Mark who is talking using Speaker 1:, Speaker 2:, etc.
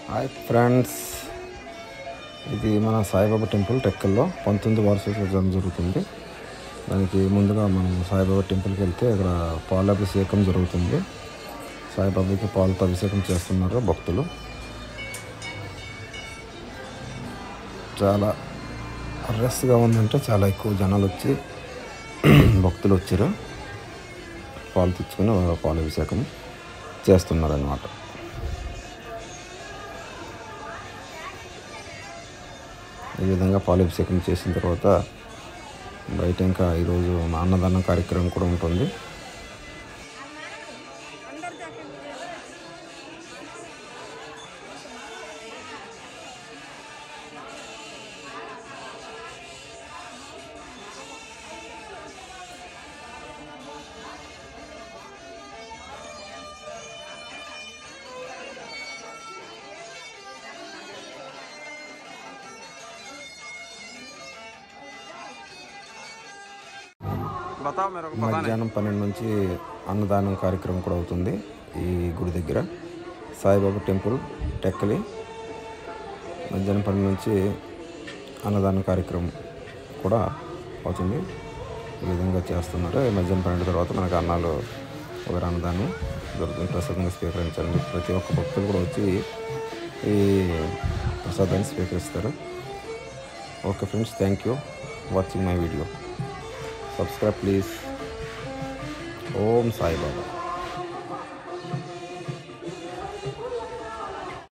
Speaker 1: hi friends ఇది మన Saibaba temple టెక్కల్లో పంతొమ్మిది వార్షికోత్సవం జరుగుతుంది దానికి ముందుగా మనం సాయిబాబా టెంపుల్కి వెళ్తే ఇక్కడ పాల అభిషేకం జరుగుతుంది సాయిబాబాకి పాలతో అభిషేకం చేస్తున్నారు భక్తులు చాలా రష్గా ఉందంటే చాలా ఎక్కువ జనాలు వచ్చి భక్తులు వచ్చారు పాలు తెచ్చుకొని పాల అభిషేకం చేస్తున్నారు అన్నమాట ఈ విధంగా పాలాభిషేకం చేసిన తర్వాత బయట ఇంకా ఈరోజు మా అన్నదానం కార్యక్రమం కూడా ఉంటుంది
Speaker 2: बताओ मेरे को पता नहीं
Speaker 1: మధ్యాహ్నం పన్నెండు నుంచి అన్నదానం కార్యక్రమం కూడా అవుతుంది ఈ గుడి దగ్గర సాయిబాబా టెంపుల్ టెక్కలి మధ్యాహ్నం పన్నెండు నుంచి అన్నదానం కార్యక్రమం కూడా అవుతుంది ఈ విధంగా చేస్తున్నారు మధ్యాహ్నం పన్నెండు తర్వాత మనకు అన్నాలు ఒక అన్నదానం దొరుకుతుంది ప్రసాదంగా స్వీకరించండి ప్రతి ఒక్క భక్తులు కూడా వచ్చి ఈ ప్రసాదాన్ని స్వీకరిస్తారు okay friends thank you watching my video subscribe please Om Saibaba